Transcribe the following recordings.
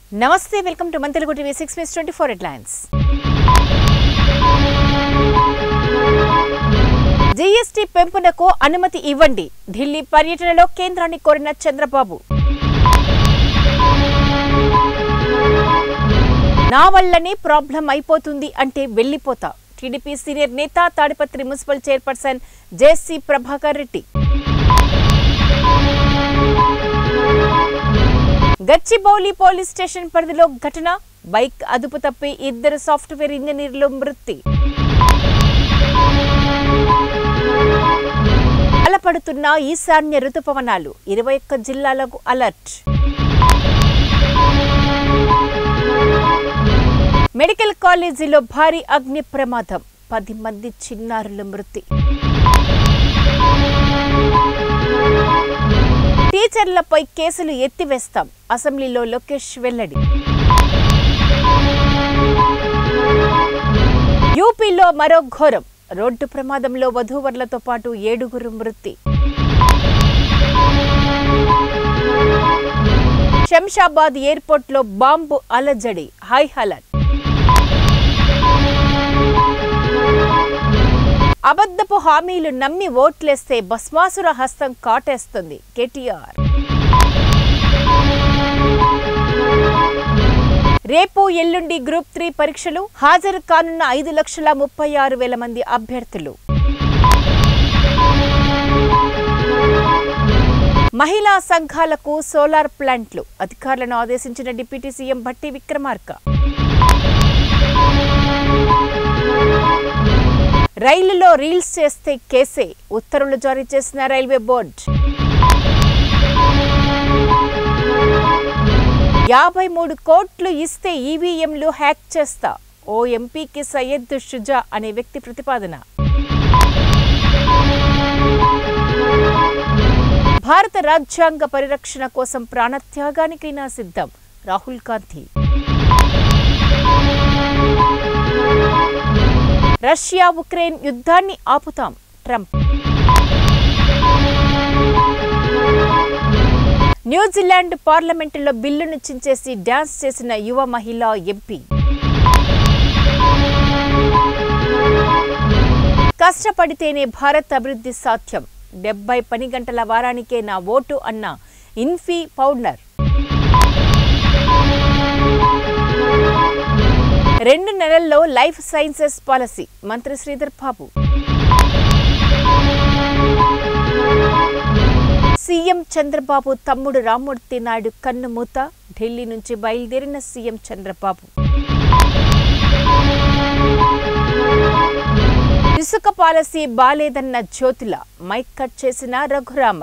నమస్తే welcome to మన Telugu TV six మిస్ ట్వంటీ ఫోర్ హెడ్లైన్స్ జీఎస్టీ పెంపునకు అనుమతి ఇవ్వండి ఢిల్లీ పర్యటనలో కేంద్రాన్ని కోరిన చంద్రబాబు నా వల్లనే ప్రాబ్లం అయిపోతుంది అంటే వెళ్ళిపోతా టీడీపీ సీనియర్ నేత Tadipatri municipal chairperson JC Prabhakar Reddy Gachibowli police station పరిధిలో ఘటన బైక్ అదుపు తప్పి ఇద్దరు సాఫ్ట్వేర్ ఇంజనీర్లు మృతి బలపడుతున్న ఈశాన్య రుతుపవనాలు ఇరవై ఒక్క జిల్లాలకు అలర్ట్ మెడికల్ కాలేజీలో భారీ అగ్ని ప్రమాదం పది మంది చిన్నారుల మృతి టీచర్లపై కేసులు ఎత్తివేస్తాం అసెంబ్లీలో లోకేష్ వెల్లడి యూపీలో మరో ఘోరం రోడ్డు ప్రమాదంలో వధూవరులతో పాటు ఏడుగురు మృతి శంషాబాద్ ఎయిర్పోర్ట్లో బాంబు అలజడి హై అలర్ట్ అబద్ధపు హామీలు నమ్మి ఓట్లేస్తే భస్మాసుర హస్తం కాటేస్తుంది కేటీఆర్ రేపు ఎల్లుండి గ్రూప్ త్రీ పరీక్షలు హాజరు కానున్న ఐదు లక్షల ముప్పై ఆరు వేల మంది అభ్యర్థులు మహిళా సంఘాలకు సోలార్ ప్లాంట్లు అధికారులను ఆదేశించిన డిప్యూటీ సీఎం భట్టి విక్రమార్క రైలులో రీల్స్ చేస్తే కేసే ఉత్తర్వులు జారీ చేసిన రైల్వే బోర్డు యాభై మూడు కోట్లు ఇస్తే ఈవీఎంలు హ్యాక్ చేస్తా ఓ ఎంపీకి సయ్యద్ షుజా అనే వ్యక్తి ప్రతిపాదన భారత రాజ్యాంగ పరిరక్షణ కోసం ప్రాణత్యాగానికైనా సిద్ధం రాహుల్ గాంధీ రష్యా ఉక్రెయిన్ యుద్ధాన్ని ఆపుతాం ట్రంప్ న్యూజిలాండ్ పార్లమెంటులో బిల్లును చించేసి డ్యాన్స్ చేసిన యువ మహిళా ఎంపీ కష్టపడితేనే భారత్ అభివృద్ధి సాధ్యం డెబ్బై పని గంటల వారానికే నా ఓటు అన్న ఇన్ఫీ పౌడర్ రెండు నెలల్లో లైఫ్ సైన్సెస్ పాలసీ మంత్రి శ్రీధర్ బాబు సీఎం చంద్రబాబు తమ్ముడు రామ్మూర్తి నాయుడు కన్నుమూత ఢిల్లీ నుంచి బయలుదేరిన సీఎం చంద్రబాబు ఇసుక పాలసీ బాలేదన్న జ్యోతిల మైక్ కట్ చేసిన రఘురామ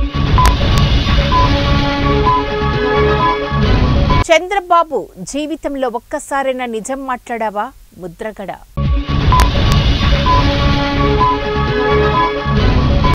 చంద్రబాబు జీవితంలో ఒక్కసారైనా నిజం మాట్లాడావా ముద్రగడ